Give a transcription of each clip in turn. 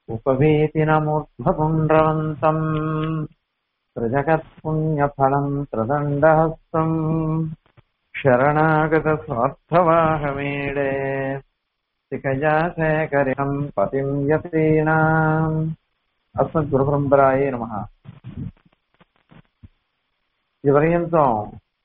उपवेतिनमूर्ध्वपुण्ड्रवन्तम् प्रजगत्पुण्यफलम् प्रदण्डहस्तम् शरणागतस्वार्थवाहमीडे शिखया शेखरिणम् पतिम् यतीनाम् अस्मद्गुरुपरम्परायै நமஹ இதுவரையும்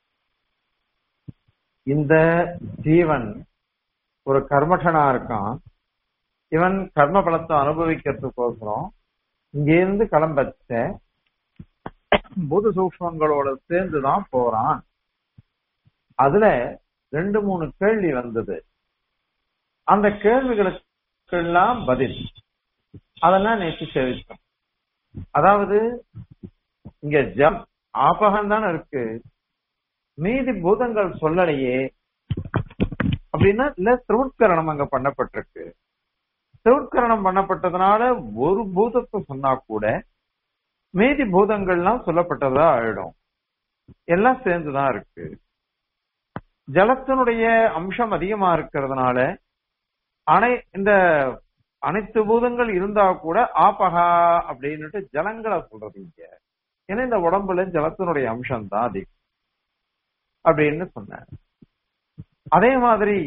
இந்த ஜீவன் ஒரு கர்மஷனா இருக்கான் இவன் கர்ம பலத்தை அனுபவிக்கிறதுக்கோசரம் இங்கிருந்து கிளம்பச்ச பூத சூக்மங்களோட சேர்ந்துதான் போறான் அதுல ரெண்டு மூணு கேள்வி வந்தது அந்த கேள்விகளுக்கெல்லாம் பதில் அதெல்லாம் நேற்று சேவித்தோம் அதாவது இங்க ஜம் ஆபகம் தானே இருக்கு மீதி பூதங்கள் சொல்லலையே அப்படின்னா இல்ல திருவுட்கரணம் அங்க பண்ணப்பட்டிருக்கு திருவுட்கரணம் பண்ணப்பட்டதுனால ஒரு பூதத்தை சொன்னா கூட மீதி பூதங்கள்லாம் சொல்லப்பட்டதா ஆயிடும் எல்லாம் சேர்ந்துதான் இருக்கு ஜலத்தினுடைய அம்சம் அதிகமா இருக்கிறதுனால அனை இந்த அனைத்து பூதங்கள் இருந்தா கூட ஆபகா அப்படின்னுட்டு ஜலங்களை சொல்றது இங்க ஏன்னா இந்த உடம்புல ஜலத்தினுடைய அம்சம் தான் அதிகம் அப்படின்னு சொன்னார் அதே மாதிரி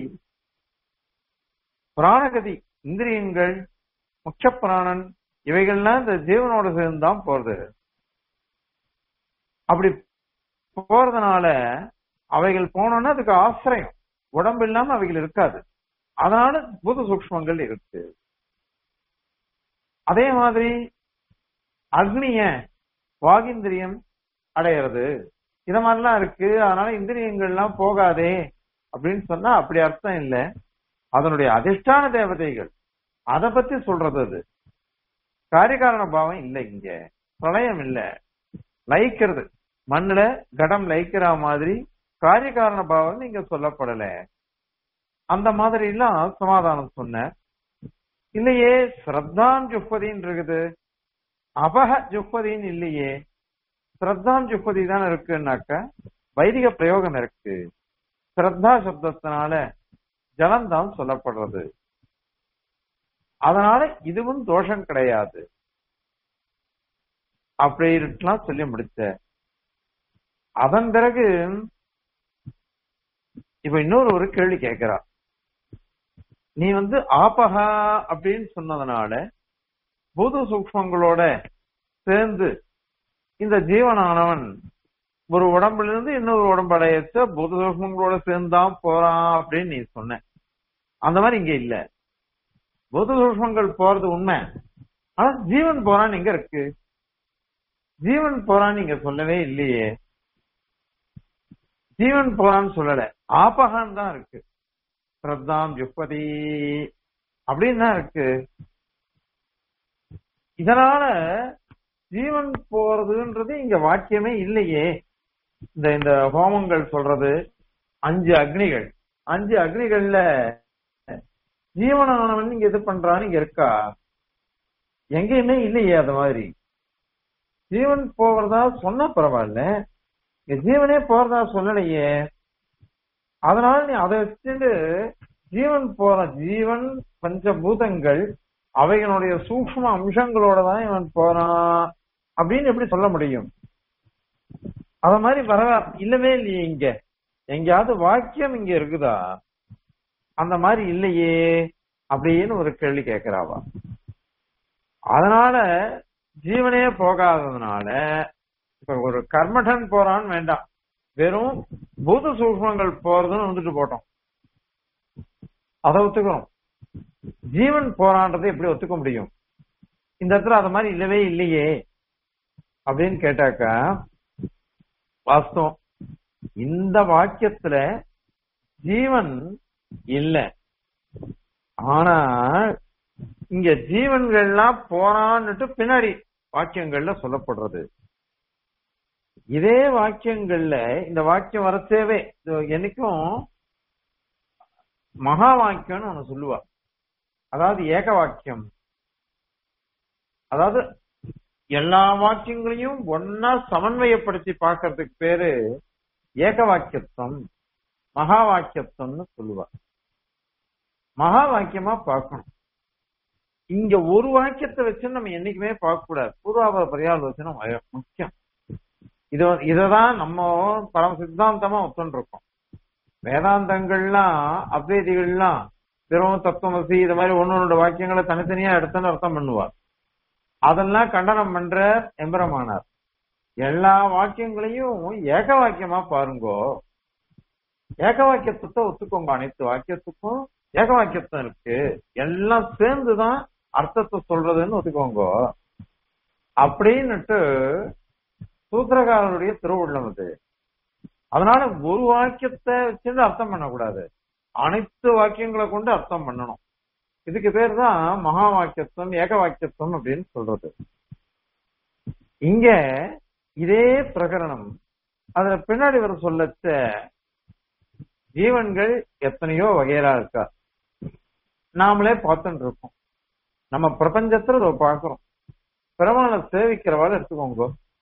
பிராணகதி இந்திரியங்கள் முக்கிய பிராணன் இவைகள்லாம் இந்த ஜீவனோட சேர்ந்து தான் போறது அப்படி போறதுனால அவைகள் போனோம்னா அதுக்கு ஆசிரியம் உடம்பு இல்லாம அவைகள் இருக்காது அதனால பூத சூக்மங்கள் இருக்கு அதே மாதிரி அக்னிய வாகிந்திரியம் அடையிறது இத மாதிரிலாம் இருக்கு அதனால இந்திரியங்கள்லாம் போகாதே அப்படின்னு சொன்னா அப்படி அர்த்தம் இல்லை அதனுடைய அதிர்ஷ்டான தேவதைகள் அதை பத்தி சொல்றது அது காரியகாரண பாவம் இல்லை இங்க பிரளயம் இல்ல லயிக்கிறது மண்ணுல கடம் லயிக்கிற மாதிரி காரியகாரண பாவம் இங்க சொல்லப்படல அந்த மாதிரி எல்லாம் சமாதானம் சொன்ன இல்லையே ஸ்ரத்தான் ஜுப்பதின்னு இருக்குது அபக ஜுப்பதின்னு இல்லையே ஸ்ரத்தான் ஜுப்பதி தான் இருக்குன்னாக்க வைதிக பிரயோகம் இருக்கு ஸ்ரத்தா சப்தத்தினால ஜலம்தான் சொல்லப்படுறது அதனால இதுவும் தோஷம் கிடையாது அப்படின்ட்டுலாம் சொல்லி முடிச்ச அதன் பிறகு இப்ப இன்னொரு ஒரு கேள்வி கேட்கிறா நீ வந்து ஆபகா அப்படின்னு சொன்னதுனால பூத சூக்மங்களோட சேர்ந்து இந்த ஜீவனானவன் ஒரு உடம்புல இருந்து இன்னொரு உடம்பு அடையச்ச பூத சூக்மங்களோட சேர்ந்து தான் போறான் அப்படின்னு நீ சொன்ன அந்த மாதிரி இங்க இல்ல பூத சூக்மங்கள் போறது உண்மை ஆனா ஜீவன் போறான்னு எங்க இருக்கு ஜீவன் போறான்னு நீங்க சொல்லவே இல்லையே ஜீவன் போறான்னு சொல்லல ஆபகான் தான் இருக்கு ஸ்ரத்தாம் ஜுப்பதி அப்படின்னு தான் இருக்கு இதனால ஜீவன் போறதுன்றது இங்க வாக்கியமே இல்லையே இந்த இந்த ஹோமங்கள் சொல்றது அஞ்சு அக்னிகள் அஞ்சு அக்னிகள்ல ஜீவனானவன் இங்க இது பண்றான்னு இங்க இருக்கா எங்கேயுமே இல்லையே அது மாதிரி ஜீவன் போறதா சொன்னா பரவாயில்ல இங்க ஜீவனே போறதா சொல்லலையே அதனால நீ அதை வச்சுட்டு ஜீவன் போற ஜீவன் பஞ்சபூதங்கள் அவைகளுடைய சூக்ம அம்சங்களோட தான் இவன் போறான் அப்படின்னு எப்படி சொல்ல முடியும் அத மாதிரி வர இல்லவே இல்லையே இங்க எங்கேயாவது வாக்கியம் இங்க இருக்குதா அந்த மாதிரி இல்லையே அப்படின்னு ஒரு கேள்வி கேட்கிறாவா அதனால ஜீவனே போகாததுனால இப்ப ஒரு கர்மடன் போறான்னு வேண்டாம் வெறும் பூத சூக்மங்கள் போறதுன்னு வந்துட்டு போட்டோம் அதை ஒத்துக்கிறோம் ஜீவன் போரான்றதை எப்படி ஒத்துக்க முடியும் இந்த இடத்துல அது மாதிரி இல்லவே இல்லையே அப்படின்னு கேட்டாக்கா வாஸ்தவம் இந்த வாக்கியத்துல ஜீவன் இல்ல ஆனா இங்க ஜீவன்கள்லாம் போறான்னுட்டு பின்னாடி வாக்கியங்கள்ல சொல்லப்படுறது இதே வாக்கியங்கள்ல இந்த வாக்கியம் வரச்சேவே என்னைக்கும் மகா வாக்கியம்னு ஒண்ணு சொல்லுவா அதாவது ஏக வாக்கியம் அதாவது எல்லா வாக்கியங்களையும் ஒன்னா சமன்வயப்படுத்தி பார்க்கறதுக்கு பேரு ஏக வாக்கியத்துவம் மகா வாக்கியத்துவம்னு சொல்லுவா மகா வாக்கியமா பார்க்கணும் இங்க ஒரு வாக்கியத்தை வச்சு நம்ம என்னைக்குமே பார்க்க கூடாது பூர்வாபர பரியாலோசனம் முக்கியம் இது இததான் நம்ம பரம சித்தாந்தமா ஒத்துருக்கோம் வேதாந்தங்கள்லாம் அத்வைதிகள்லாம் வெறும் தத்துவமசி இது மாதிரி ஒன்னொன்னோட வாக்கியங்களை தனித்தனியா எடுத்துன்னு அர்த்தம் பண்ணுவார் அதெல்லாம் கண்டனம் பண்ற எம்பரமானார் எல்லா வாக்கியங்களையும் ஏக வாக்கியமா பாருங்கோ ஏக வாக்கியத்தை ஒத்துக்கோங்க அனைத்து வாக்கியத்துக்கும் ஏக வாக்கியத்துவம் இருக்கு எல்லாம் சேர்ந்துதான் அர்த்தத்தை சொல்றதுன்னு ஒத்துக்கோங்க அப்படின்னுட்டு சூத்திரகாரருடைய திருவுள்ளம் அது அதனால ஒரு வாக்கியத்தை வச்சுட்டு அர்த்தம் பண்ணக்கூடாது அனைத்து வாக்கியங்களை கொண்டு அர்த்தம் பண்ணணும் இதுக்கு பேர் தான் மகா வாக்கியத்துவம் ஏக வாக்கியத்துவம் அப்படின்னு சொல்றது இங்க இதே பிரகரணம் அதுல பின்னாடி வர சொல்லச்ச ஜீவன்கள் எத்தனையோ வகையரா இருக்கா நாமளே பார்த்துட்டு இருக்கோம் நம்ம பிரபஞ்சத்துல இதை பாக்குறோம் பெருமாளை சேவிக்கிறவாள் எடுத்துக்கோங்க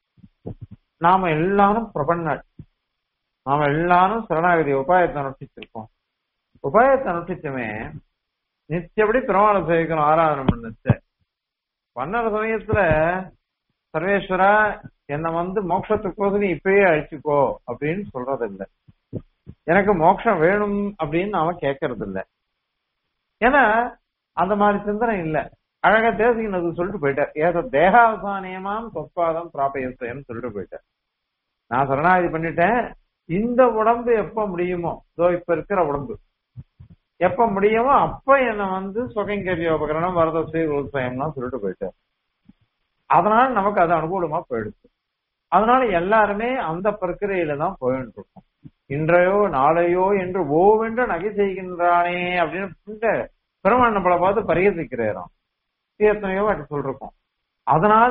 நாம எல்லாரும் பிரபன்னாள் நாம எல்லாரும் சரணாகதி உபாயத்தை அனுஷ்டிச்சிருக்கோம் உபாயத்தை அனுஷ்டிச்சுமே நித்தியப்படி பெருமாளை சேவிக்கணும் ஆராதனை பண்ணுச்சு பண்ணற சமயத்துல சர்வேஸ்வரா என்னை வந்து மோட்சத்துக்கோசம் நீ இப்பயே அழிச்சுக்கோ அப்படின்னு சொல்றது இல்ல எனக்கு மோட்சம் வேணும் அப்படின்னு அவன் கேட்கறது இல்ல ஏன்னா அந்த மாதிரி சிந்தனை இல்ல அழகா தேசிகனது சொல்லிட்டு போயிட்டார் ஏதோ தேகாவசானியமாம் சொற்பாதம் பிராபயத்தையும் சொல்லிட்டு போயிட்டார் நான் சரணாகதி பண்ணிட்டேன் இந்த உடம்பு எப்ப முடியுமோ இதோ இப்ப இருக்கிற உடம்பு எப்ப முடியுமோ அப்ப என்ன வந்து சுகங்கரிய உபகரணம் வரதசை விவசாயம்லாம் சொல்லிட்டு போயிட்டார் அதனால நமக்கு அது அனுகூலமா போயிடுச்சு அதனால எல்லாருமே அந்த பிரக்கிரையில தான் போயிட்டு இருக்கோம் இன்றையோ நாளையோ என்று ஓவென்று நகை செய்கின்றானே அப்படின்னு பெருமாள் நம்மளை பார்த்து பரிகசிக்கிறாராம் எத்தனையோ வாட்டி சொல்றோம் அதனால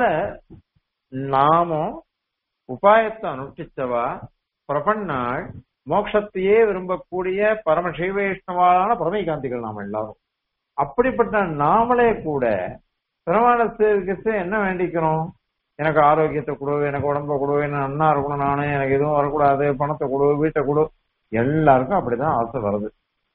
நாமும் உபாயத்தை அனுஷ்டிச்சவா பிரபன்னாள் மோட்சத்தையே விரும்பக்கூடிய பரம சைவைஷ்ணவான பரமைகாந்திகள் நாம எல்லாரும் அப்படிப்பட்ட நாமளே கூட பெருமாள சேவிக்கச்சு என்ன வேண்டிக்கிறோம் எனக்கு ஆரோக்கியத்தை கொடு எனக்கு உடம்ப கொடு என்ன நன்னா இருக்கணும் நானு எனக்கு எதுவும் வரக்கூடாது பணத்தை கொடு வீட்டை கொடு எல்லாருக்கும் அப்படிதான் ஆசை வருது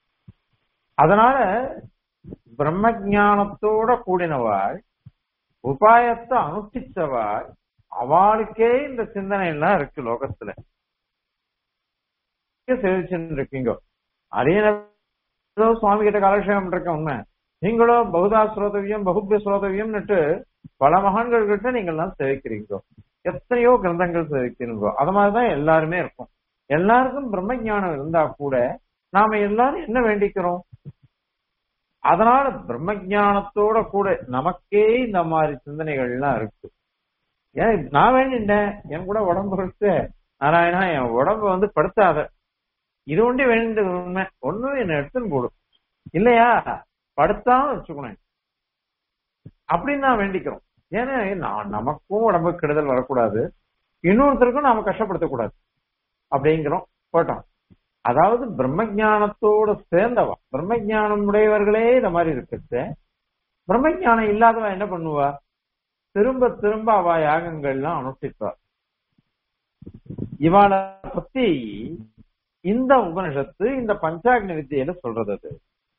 அதனால பிரம்ம ஜானத்தோட கூடினவாள் உபாயத்தை அனுஷ்டிச்சவாள் அவளுக்கே இந்த சிந்தனை எல்லாம் இருக்கு லோகத்துல சேவிச்சுன்னு இருக்கீங்க அரியன சுவாமி கிட்ட காலக்ஷேபம் இருக்க உண்மை நீங்களோ பகுதா ஸ்ரோதவியம் பகுபிய ஸ்ரோதவியம்னுட்டு பல மகான்கள் கிட்ட நீங்க எல்லாம் சேவிக்கிறீங்க எத்தனையோ கிரந்தங்கள் சேவிக்கிறீங்க அது மாதிரிதான் எல்லாருமே இருக்கும் எல்லாருக்கும் பிரம்ம ஞானம் இருந்தா கூட நாம எல்லாரும் என்ன வேண்டிக்கிறோம் அதனால பிரம்ம ஜானத்தோட கூட நமக்கே இந்த மாதிரி சிந்தனைகள் எல்லாம் இருக்கு ஏன் நான் வேண்டிட்டேன் என் கூட உடம்பு இருக்கு நாராயணா என் உடம்ப வந்து படுத்தாத இது ஒன்றே வேண்டியது உண்மை ஒண்ணும் என்ன எடுத்துன்னு போடும் இல்லையா படுத்தாம வச்சுக்கணும் அப்படின்னு நான் வேண்டிக்கிறோம் ஏன்னா நான் நமக்கும் உடம்பு கெடுதல் வரக்கூடாது இன்னொருத்தருக்கும் நாம கஷ்டப்படுத்தக்கூடாது அப்படிங்கிறோம் போட்டோம் அதாவது பிரம்ம ஜானத்தோட சேர்ந்தவா பிரம்ம ஜானம் உடையவர்களே இந்த மாதிரி இருக்குது பிரம்ம ஜானம் இல்லாதவா என்ன பண்ணுவா திரும்ப திரும்ப அவ யாகங்கள்லாம் அனுஷ்டிப்பா இவாளை பத்தி இந்த உபனிஷத்து இந்த பஞ்சாக்னி வித்தியில சொல்றது அது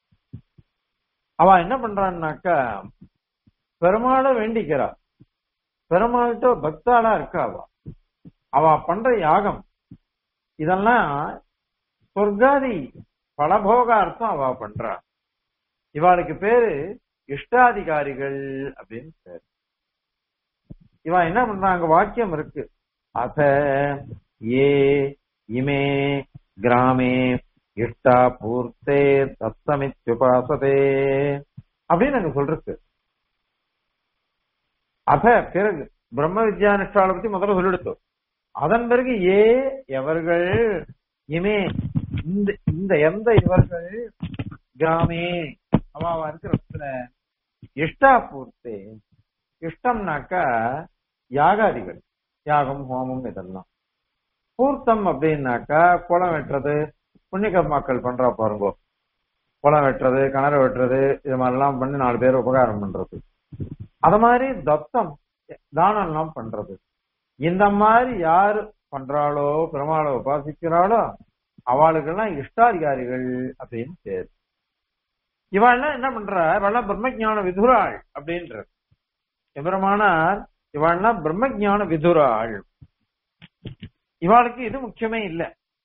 அவ என்ன பண்றான்னாக்கா பெருமாளை வேண்டிக்கிறா பெருமாள்கிட்ட பக்தாளா இருக்கா அவ அவ பண்ற யாகம் இதெல்லாம் சொர்க்காதி பலபோகார்த்தம் அவ பண்றா இவாளுக்கு பேரு இஷ்டாதிகாரிகள் அப்படின்னு பேரு இவ என்ன பண்றாங்க வாக்கியம் இருக்கு அத ஏ இமே கிராமே இஷ்டா பூர்த்தே தத்தமித்யுபாசதே அப்படின்னு அங்க சொல்றது அத பிறகு பிரம்ம வித்யானுஷ்டால பத்தி முதல்ல சொல்லிடுத்தோம் அதன் பிறகு ஏ எவர்கள் இமே இந்த இந்த எந்த இவர்கள் கிராமே அவ இருக்கிற இடத்துல இஷ்டா பூர்த்தே இஷ்டம்னாக்கா யாகாதிகள் யாகம் ஹோமம் இதெல்லாம் பூர்த்தம் அப்படின்னாக்கா குளம் வெட்டுறது புண்ணியகர்மாக்கள் பண்றா பாருங்க குளம் வெட்டுறது கிணறு வெட்டுறது இது மாதிரிலாம் பண்ணி நாலு பேர் உபகாரம் பண்றது அத மாதிரி தத்தம் தானம் எல்லாம் பண்றது இந்த மாதிரி யாரு பண்றாளோ பெருமாளை உபாசிக்கிறாளோ அவளுக்கெல்லாம் இஷ்டாதிகாரிகள் அப்படின்னு பேர் இவாள்லாம் என்ன பண்றா இவாள்லாம் பிரம்மஜான விதுராள் அப்படின்ற எபெருமானார் இவாள்லாம் பிரம்மஜான விதுராள் இவாளுக்கு இது முக்கியமே இல்ல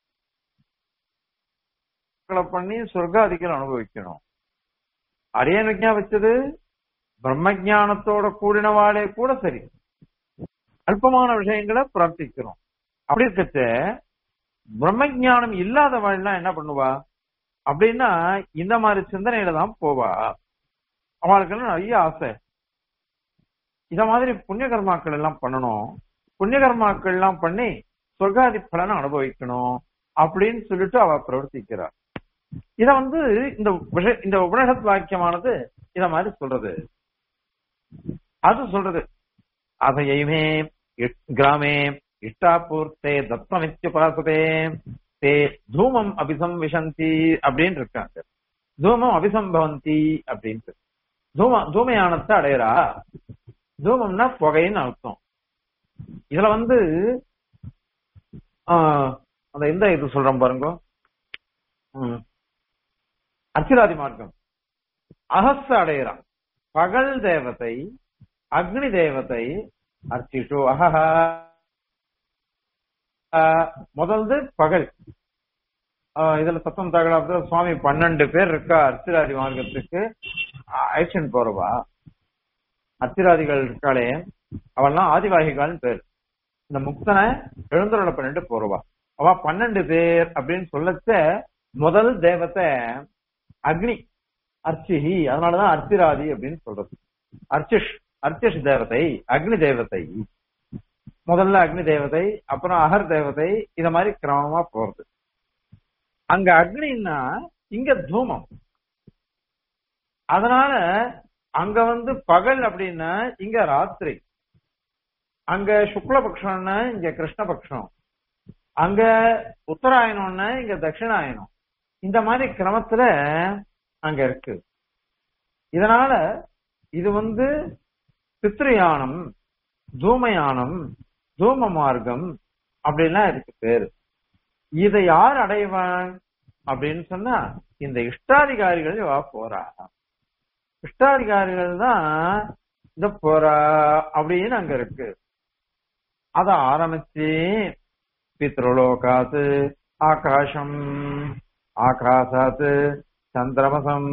பண்ணி சொர்க்காதிகள் அனுபவிக்கணும் அரியனுக்கா வச்சது பிரம்மஜானத்தோட கூடினவாளே கூட சரி அல்பமான விஷயங்களை பிரார்த்திக்கிறோம் அப்படி இருக்கச்ச பிரம்மஜானம் இல்லாதவாள்லாம் என்ன பண்ணுவா அப்படின்னா இந்த மாதிரி சிந்தனையில தான் போவா அவளுக்கு நிறைய ஆசை இத மாதிரி புண்ணிய கர்மாக்கள் எல்லாம் பண்ணணும் புண்ணிய கர்மாக்கள் எல்லாம் பண்ணி சொர்க்காதி பலனை அனுபவிக்கணும் அப்படின்னு சொல்லிட்டு அவ பிரவர்த்திக்கிறார் இத வந்து இந்த விஷய இந்த உபனிஷத் வாக்கியமானது இத மாதிரி சொல்றது அது சொல்றது அதையுமே கிராமே இஷ்டாபூர்த்தே தத்தமித்யுபாசதே தே தூமம் அபிசம்விசந்தி அப்படின்னு இருக்காங்க தூமம் அபிசம்பவந்தி அப்படின்ட்டு தூம தூமயானத்தை அடையறா தூமம்னா புகைன்னு அர்த்தம் இதுல வந்து அந்த இந்த இது சொல்றோம் பாருங்க அர்ச்சிராதி மார்க்கம் அகச அடையறான் பகல் தேவதை அக்னி தேவதை அர்ச்சிஷு அஹஹா முதல்து பகல் இதுல சத்தம் தகவல சுவாமி பன்னெண்டு பேர் இருக்கா அர்ச்சிராதி மார்க்கத்துக்கு ஆக்ஷன் போறவா அர்ச்சிராதிகள் இருக்காளே அவெல்லாம் ஆதிவாகிகால்னு பேர் இந்த முக்தனை எழுந்தருள பண்ணிட்டு போறவா அவ பன்னெண்டு பேர் அப்படின்னு சொல்லச்ச முதல் தேவத்தை அக்னி அர்ச்சிஹி அதனாலதான் அர்ச்சிராதி அப்படின்னு சொல்றது அர்ச்சிஷ் அர்ச்சிஷ் தேவதை அக்னி தேவதை முதல்ல அக்னி தேவதை அப்புறம் அகர் தேவதை இத மாதிரி கிரமமா போறது அங்க அக்னின்னா இங்க தூமம் அதனால அங்க வந்து பகல் அப்படின்னா இங்க ராத்திரி அங்க சுக்லபக்ஷம்னா இங்க கிருஷ்ணபக்ஷம் அங்க உத்தராயணம்னா இங்க தட்சிணாயனம் இந்த மாதிரி கிரமத்துல அங்க இருக்கு இதனால இது வந்து பித்ருயானம் தூமயானம் தூம மார்க்கம் அப்படின்லாம் இருக்கு பேரு இதை யார் அடைவான் அப்படின்னு சொன்னா இந்த இஷ்டாதிகாரிகள் வா போறா இஷ்டாதிகாரிகள் தான் இந்த போறா அப்படின்னு அங்க இருக்கு அத ஆரம்பிச்சு பித்ருலோகாத்து ஆகாசம் ஆகாசாத்து சந்திரமசம்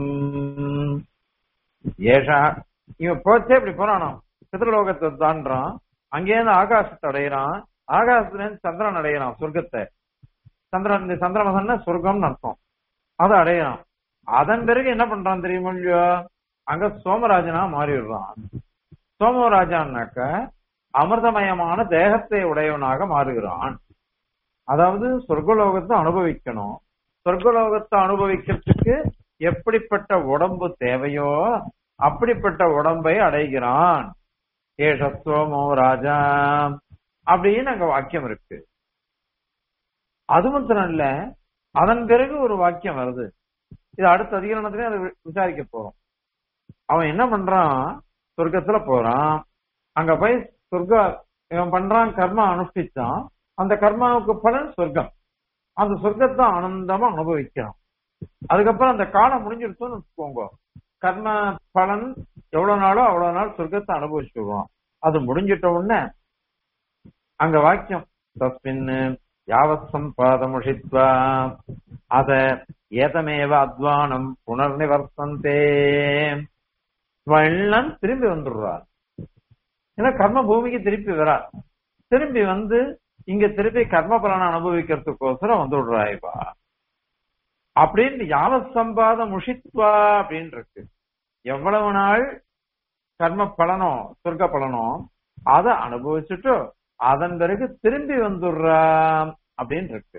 ஏஷா இவன் போச்சே இப்படி போறானோ பித்ருலோகத்தை தாண்டான் அங்கேருந்து ஆகாசத்தை அடையிறான் ஆகாசத்துல இருந்து சந்திரன் அடையிறான் சொர்க்கத்தை சந்திரன் இந்த சந்திரமசன்னா சொர்க்கம்னு அர்த்தம் அதை அடையிறான் அதன் பிறகு என்ன பண்றான் தெரியுமா இல்லையோ அங்க சோமராஜனா மாறிடுறான் சோமராஜான்னாக்க அமிர்தமயமான தேகத்தை உடையவனாக மாறுகிறான் அதாவது சொர்க்கலோகத்தை அனுபவிக்கணும் சொர்க்கலோகத்தை அனுபவிக்கிறதுக்கு எப்படிப்பட்ட உடம்பு தேவையோ அப்படிப்பட்ட உடம்பை அடைகிறான் ஏஷ சோமோ ராஜா அப்படின்னு அங்க வாக்கியம் இருக்கு அது மாத்திரம் இல்ல அதன் பிறகு ஒரு வாக்கியம் வருது இது அடுத்த அதிகரணத்திலே அதை விசாரிக்க போறோம் அவன் என்ன பண்றான் சொர்க்கத்துல போறான் அங்க போய் சொர்க்க இவன் பண்றான் கர்மா அனுஷ்டிச்சான் அந்த கர்மாவுக்கு பலன் சொர்க்கம் அந்த சொர்க்கத்தை ஆனந்தமா அனுபவிக்கிறான் அதுக்கப்புறம் அந்த காலம் முடிஞ்சிருச்சுன்னு வச்சுக்கோங்க கர்ம பலன் எவ்வளவு நாளோ அவ்வளவு நாள் சொர்க்கத்தை அனுபவிச்சுடுவான் அது முடிஞ்சிட்ட உடனே அங்க வாக்கியம் தஸ்மின் யாவத் சம்பாதமுஷித்வா அத ஏதமேவ அத்வானம் புனர் நிவர்த்தந்தே எல்லாம் திரும்பி வந்துடுறார் ஏன்னா கர்ம பூமிக்கு திருப்பி வரா திரும்பி வந்து இங்க திருப்பி கர்ம பலனை அனுபவிக்கிறதுக்கோசரம் வந்து விடுறாய்பா அப்படின்னு யாவ சம்பாத முஷித்வா அப்படின்னு இருக்கு எவ்வளவு நாள் கர்ம பலனோ சொர்க்க பலனோ அதை அனுபவிச்சுட்டு அதன் பிறகு திரும்பி வந்துடுறா அப்படின்னு இருக்கு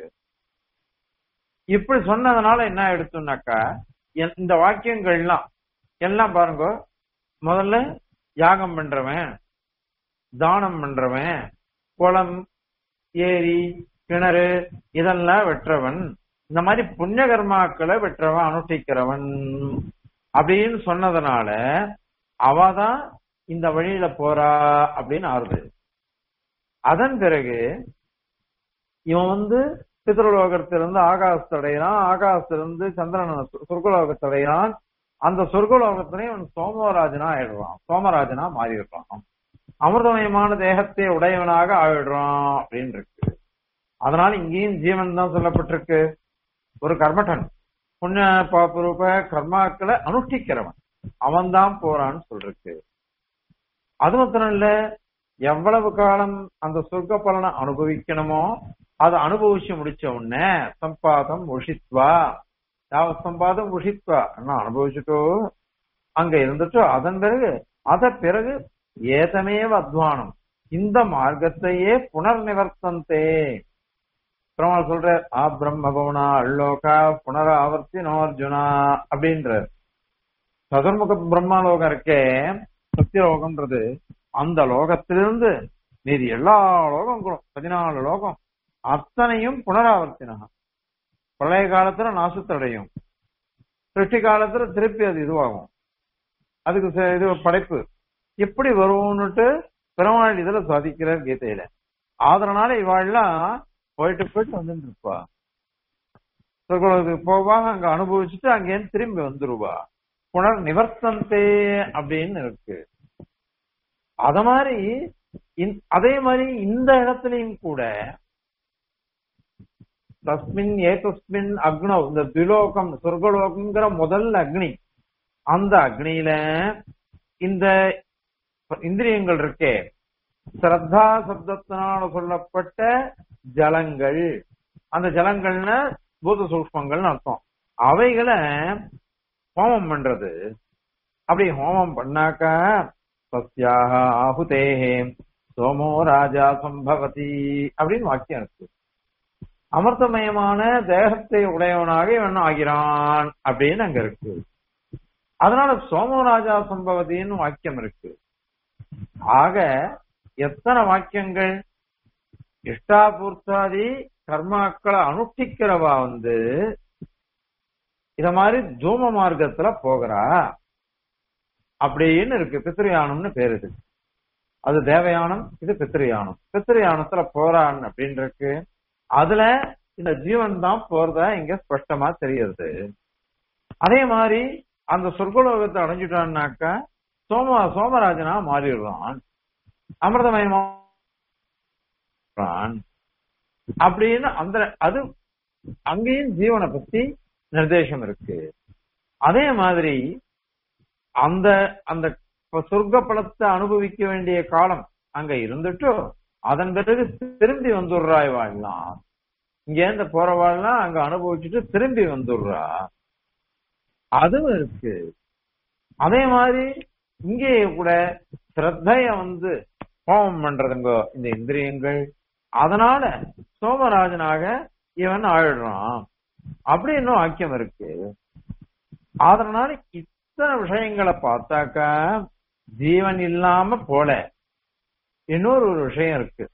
இப்படி சொன்னதுனால என்ன எடுத்தோம்னாக்கா இந்த வாக்கியங்கள்லாம் எல்லாம் பாருங்க முதல்ல யாகம் பண்றவன் தானம் பண்றவன் குளம் ஏரி கிணறு இதெல்லாம் வெற்றவன் இந்த மாதிரி புண்ணிய கர்மாக்களை வெற்றவன் அனுஷ்டிக்கிறவன் அப்படின்னு சொன்னதுனால அவதான் இந்த வழியில போறா அப்படின்னு ஆறுது அதன் பிறகு இவன் வந்து பித்ருலோகத்திலிருந்து ஆகாசத்தை அடைகிறான் ஆகாசத்திலிருந்து சந்திரன் சொர்க்கலோகத்தை அடைகிறான் அந்த சொர்க்கலோகத்திலையும் அவன் சோமராஜனா ஆயிடுறான் சோமராஜனா மாறிடுறான் அமிர்தமயமான தேகத்தை உடையவனாக ஆயிடுறான் அப்படின்னு இருக்கு அதனால இங்கேயும் ஜீவன் தான் சொல்லப்பட்டிருக்கு ஒரு கர்மட்டன் புண்ணிய பாப்புரூப கர்மாக்களை அனுஷ்டிக்கிறவன் அவன் தான் போறான்னு சொல்லிருக்கு அது மாத்திரம் இல்ல எவ்வளவு காலம் அந்த சொர்க்க பலனை அனுபவிக்கணுமோ அதை அனுபவிச்சு முடிச்ச உடனே சம்பாதம் உஷித்வா ಯಾವ சம்பாதம் உஷித்வா என்ன அனுபவிச்சுட்டோ அங்க இருந்துட்டு அதன் பிறகு அத பிறகு ஏதமேவ அத்வானம் இந்த மார்க்கத்தையே புனர் நிவர்த்தந்தே பெருமாள் சொல்ற ஆ பிரம்ம பவனா அள்ளோகா புனர ஆவர்த்தி நோர்ஜுனா அப்படின்ற சதுர்முக பிரம்மலோகம் இருக்கே சத்தியலோகம்ன்றது அந்த லோகத்திலிருந்து மீதி எல்லா லோகங்களும் பதினாலு லோகம் அத்தனையும் புனராவர்த்தினகம் பழைய காலத்துல நாசத்தடையும் சிருஷ்டி காலத்துல திருப்பி அது இதுவாகும் அதுக்கு ச- இது படைப்பு எப்படி வரும்னுட்டு பெருமாள் இதுல சாதிக்கிறார் கீதையில அதனால இவாள்லாம் போயிட்டு போயிட்டு வந்துட்டு இருப்பா சொர்க்கலோகத்துக்கு போவா அங்க அனுபவிச்சுட்டு அங்கேருந்து திரும்பி வந்துருவா புனர் நிவர்த்தந்தே அப்படின்னு இருக்கு அத மாதிரி இந்த- அதே மாதிரி இந்த இடத்துலயும் கூட தஸ்மின் ஏதஸ்மின் அக்னோ இந்த துலோகம் சொர்க்கலோகம்ங்கிற முதல் அக்னி அந்த அக்னியில இந்த இந்திரியங்கள் இருக்கே ஸ்ரத்தா சப்தத்தினால சொல்லப்பட்ட ஜலங்கள் அந்த ஜலங்கள்னா பூத சூக்மங்கள்னு அர்த்தம் அவைகளை ஹோமம் பண்றது அப்படி ஹோமம் பண்ணாக்கா சத்யாக ஆகுதேஹே சோமோ ராஜா சம்பவதி அப்படின்னு வாக்கியம் இருக்கு அமிர்தமயமான தேகத்தை உடையவனாக இவன் ஆகிறான் அப்படின்னு அங்க இருக்கு அதனால சோமராஜா சம்பவதின்னு வாக்கியம் இருக்கு ஆக எத்தனை வாக்கியங்கள் இஷ்டாபூர்த்தாதி கர்மாக்களை அனுஷ்டிக்கிறவா வந்து இத மாதிரி தூம மார்க்கத்துல போகிறா அப்படின்னு இருக்கு பித்ருயானம்னு பேரு இது அது தேவயானம் இது பித்ருயானம் பித்ருயானத்துல போறான் அப்படின்னு இருக்கு அதுல இந்த ஜீவன் தான் போறதா இங்க ஸ்பஷ்டமா தெரியுது அதே மாதிரி அந்த சொர்க்கலோகத்தை அடைஞ்சிட்டான்னாக்கா சோம சோமராஜனா மாறிடுறான் அமிர்தமயமான் அப்படின்னு அந்த அது அங்கேயும் ஜீவனை பத்தி நிர்தேசம் இருக்கு அதே மாதிரி அந்த அந்த சொர்க்க பலத்தை அனுபவிக்க வேண்டிய காலம் அங்க இருந்துட்டு அதன் பிறகு திரும்பி வந்துடுறாய் வாழலாம் இங்க இருந்து போறவாள்லாம் அங்க அனுபவிச்சுட்டு திரும்பி வந்துடுறா அதுவும் இருக்கு அதே மாதிரி இங்கே கூட ஸ்ரத்தைய வந்து ஹோமம் பண்றதுங்க இந்த இந்திரியங்கள் அதனால சோமராஜனாக இவன் ஆயிடுறான் அப்படின்னு வாக்கியம் இருக்கு அதனால இத்தனை விஷயங்களை பார்த்தாக்கா ஜீவன் இல்லாம போல இன்னொரு ஒரு விஷயம் இருக்கு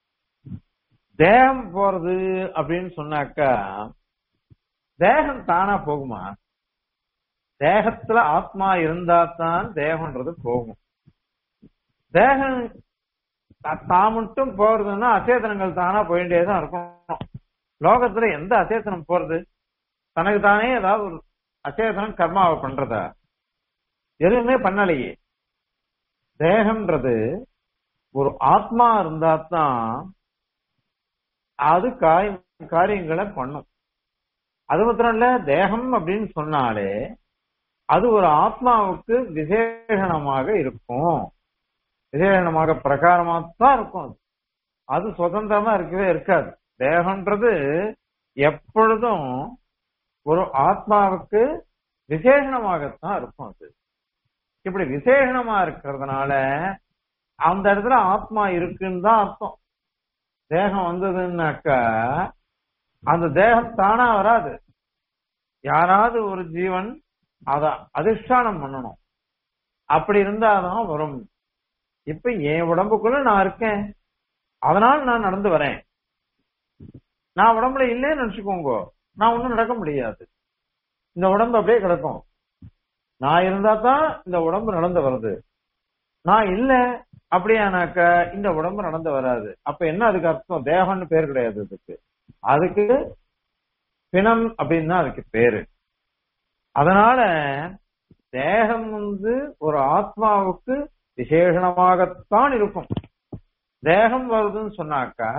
தேகம் போறது அப்படின்னு சொன்னாக்கா தேகம் தானா போகுமா தேகத்துல ஆத்மா இருந்தா தான் தேகம்ன்றது போகும் தேகம் தா- தான் மட்டும் போறதுன்னா அச்சேதனங்கள் தானா போயிட்டே தான் இருக்கணும் லோகத்துல எந்த அச்சேதனம் போறது தனக்கு தானே ஏதாவது ஒரு அச்சேதனம் கர்மாவை பண்றதா எதுவுமே பண்ணலையே தேகம்ன்றது ஒரு ஆத்மா இருந்தா தான் அது காய் காரியங்களை பண்ணும் அது மாத்திரம் இல்ல தேகம் அப்படின்னு சொன்னாலே அது ஒரு ஆத்மாவுக்கு விசேஷணமாக இருக்கும் விசேஷணமாக பிரகாரமா தான் இருக்கும் அது அது சுதந்திரமா இருக்கவே இருக்காது தேகம்ன்றது எப்பொழுதும் ஒரு ஆத்மாவுக்கு விசேஷணமாகத்தான் இருக்கும் அது இப்படி விசேஷணமா இருக்கிறதுனால அந்த இடத்துல ஆத்மா இருக்குன்னு தான் அர்த்தம் தேகம் வந்ததுன்னாக்கா அந்த தேகம் தானா வராது யாராவது ஒரு ஜீவன் அத அதிஷ்டானம் பண்ணணும் அப்படி இருந்தாதான் வரும் இப்ப என் உடம்புக்குள்ள நான் இருக்கேன் அதனால நான் நடந்து வரேன் நான் உடம்புல இல்லைன்னு நினைச்சுக்கோங்க நான் ஒண்ணும் நடக்க முடியாது இந்த உடம்பு அப்படியே கிடக்கும் நான் இருந்தா தான் இந்த உடம்பு நடந்து வருது நான் இல்ல அப்படியானாக்க இந்த உடம்பு நடந்து வராது அப்ப என்ன அதுக்கு அர்த்தம் தேகம்னு பேர் கிடையாது அதுக்கு அதுக்கு பிணம் அப்படின்னு தான் அதுக்கு பேரு அதனால தேகம் வந்து ஒரு ஆத்மாவுக்கு விசேஷணமாகத்தான் இருக்கும் தேகம் வருதுன்னு சொன்னாக்கா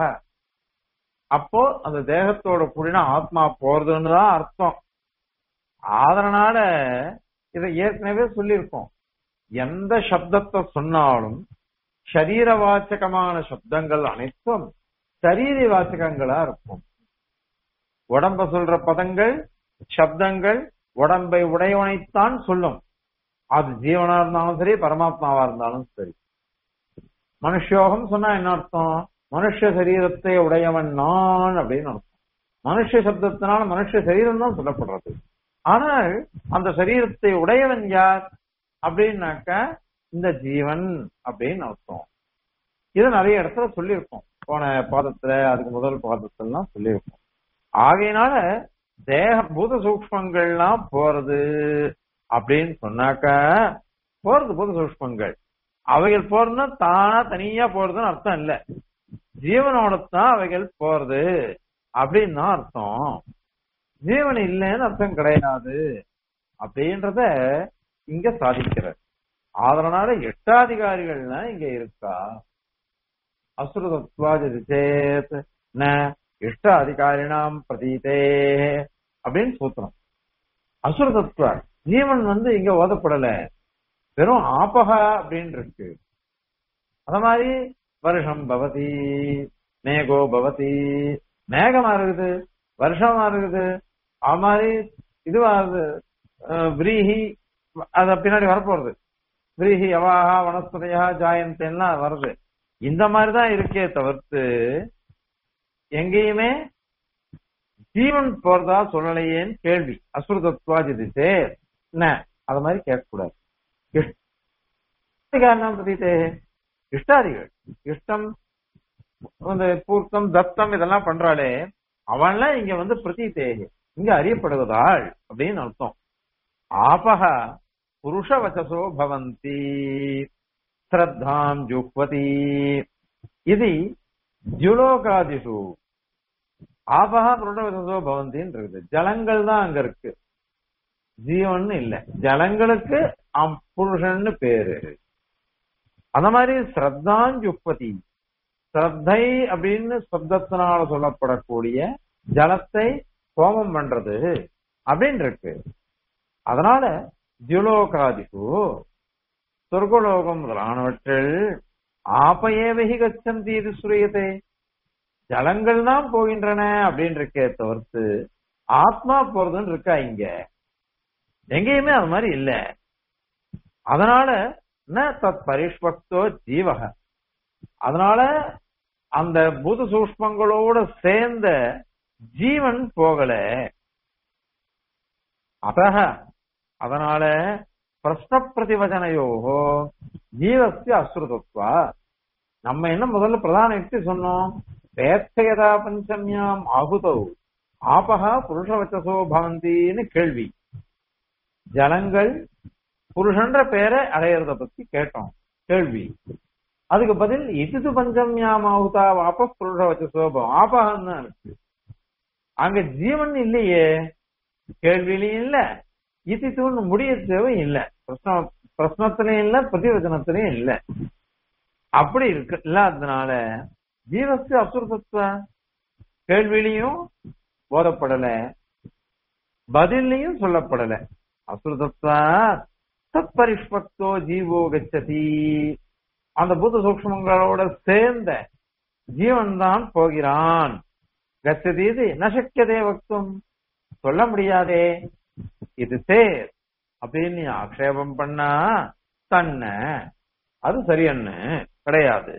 அப்போ அந்த தேகத்தோட கூடின ஆத்மா போறதுன்னு தான் அர்த்தம் அதனால இதை ஏற்கனவே சொல்லியிருக்கோம் எந்த சப்தத்தை சொன்னாலும் சரீர வாச்சகமான சப்தங்கள் அனைத்தும் சரீர வாச்சகங்களா இருக்கும் உடம்ப சொல்ற பதங்கள் சப்தங்கள் உடம்பை உடையவனைத்தான் சொல்லும் அது ஜீவனா இருந்தாலும் சரி பரமாத்மாவா இருந்தாலும் சரி மனுஷயோகம் சொன்னா என்ன அர்த்தம் மனுஷ சரீரத்தை உடையவன் நான் அப்படின்னு அர்த்தம் மனுஷ சப்தத்தினால மனுஷ சரீரம் தான் சொல்லப்படுறது ஆனால் அந்த சரீரத்தை உடையவன் யார் அப்படின்னாக்க இந்த ஜீவன் அப்படின்னு அர்த்தம் இது நிறைய இடத்துல சொல்லியிருக்கோம் போன பாதத்துல அதுக்கு முதல் பாதத்திலாம் சொல்லியிருக்கோம் ஆகையினால தேக பூத சூக்மங்கள்லாம் போறது அப்படின்னு சொன்னாக்க போறது பூத சூக்மங்கள் அவைகள் போறதுன்னா தானா தனியா போறதுன்னு அர்த்தம் இல்ல ஜீவனோட தான் அவைகள் போறது அப்படின்னு தான் அர்த்தம் ஜீவன் இல்லைன்னு அர்த்தம் கிடையாது அப்படின்றத இங்க சாதிக்கிறார் அதனால எட்டாதிகாரிகள்னா இங்க இருக்கா அசுரதத்வாதி சேத் ந இஷ்ட அதிகாரினாம் பிரதீதே அப்படின்னு சூத்திரம் அசுரதத்வ ஜீவன் வந்து இங்க ஓதப்படல வெறும் ஆபகா அப்படின்னு இருக்கு அத மாதிரி வருஷம் பவதி மேகோ பவதி மேகமா இருக்குது வருஷமா இருக்குது அது மாதிரி இதுவா விரீஹி அது பின்னாடி வரப்போறது விரீஹி யவாஹா வனஸ்பதையா ஜாயந்தெல்லாம் வருது இந்த மாதிரிதான் இருக்கே தவிர்த்து எங்கேயுமே ஜீவன் போறதா சொல்லலையேன்னு கேள்வி அசுரதத்வாஜிதே என்ன அத மாதிரி கேட்கக்கூடாது காரணம் பிரதீதே இஷ்டாதிகள் இஷ்டம் இந்த பூர்த்தம் தத்தம் இதெல்லாம் பண்றாளே அவன்லாம் இங்க வந்து பிரதீதே இங்க அறியப்படுவதாள் அப்படின்னு அர்த்தம் ஆபக புருஷ வச்சசோ பவந்தி ஸ்ரத்தாம் ஜுஹ்வதி இது ஜுலோகாதிஷு ஆபகா புருஷவசோ பவந்தின்னு இருக்குது ஜலங்கள் தான் அங்க இருக்கு ஜீவன் இல்ல ஜலங்களுக்கு புருஷன்னு பேரு அந்த மாதிரி ஸ்ரத்தாஞ்சுப்பதி ஸ்ரத்தை அப்படின்னு சப்தத்தினால சொல்லப்படக்கூடிய ஜலத்தை கோமம் பண்றது அப்படின்னு இருக்கு அதனால தியுலோகாதிஷு சொர்க்கலோகம் முதலானவற்றில் ஆப்பையேவகி கச்சந்தி இது சுரியத்தை ஜலங்கள் தான் போகின்றன அப்படின்னு இருக்கே தவிர்த்து ஆத்மா போறதுன்னு இருக்கா இங்க எங்கேயுமே அது மாதிரி இல்ல அதனால ந தத் பரிஷ்பக்தோ ஜீவக அதனால அந்த பூத சூஷ்மங்களோட சேர்ந்த ஜீவன் போகல அத்தக அதனால பிரஸ்ன பிரதிவச்சனையோகோ ஜீவஸ்ய அசுரதத்வா நம்ம என்ன முதல்ல பிரதான யுக்தி சொன்னோம் பேத்தயதா பஞ்சமியாம் ஆகுதோ ஆபகா புருஷவச்சசோ பவந்தின்னு கேள்வி ஜலங்கள் புருஷன்ற பேரை அடையறத பத்தி கேட்டோம் கேள்வி அதுக்கு பதில் இது பஞ்சமியாம் ஆகுதா வாப புருஷவச்சசோ பவம் ஆபகம் தான் இருக்கு அங்க ஜீவன் இல்லையே கேள்வியிலையும் இல்ல இத்தித்துன்னு முடிய தேவை இல்ல பிரஸ்ன பிரஸ்னத்திலையும் இல்ல பிரதிவச்சனத்திலையும் இல்ல அப்படி இருக்கு இல்லாததுனால ஜீவஸ்து அசுரதத்துவ கேள்வியிலையும் போதப்படல பதிலையும் சொல்லப்படல அசுரதத்துவ தத்பரிஷ்பக்தோ ஜீவோ கச்சதி அந்த பூத சூக்மங்களோட சேர்ந்த ஜீவன் தான் போகிறான் கச்சதி இது நசக்கியதே வக்தும் சொல்ல முடியாதே இது தேர் அப்படின்னு நீ ஆக்ஷேபம் பண்ணா தன்ன அது சரியன்னு கிடையாது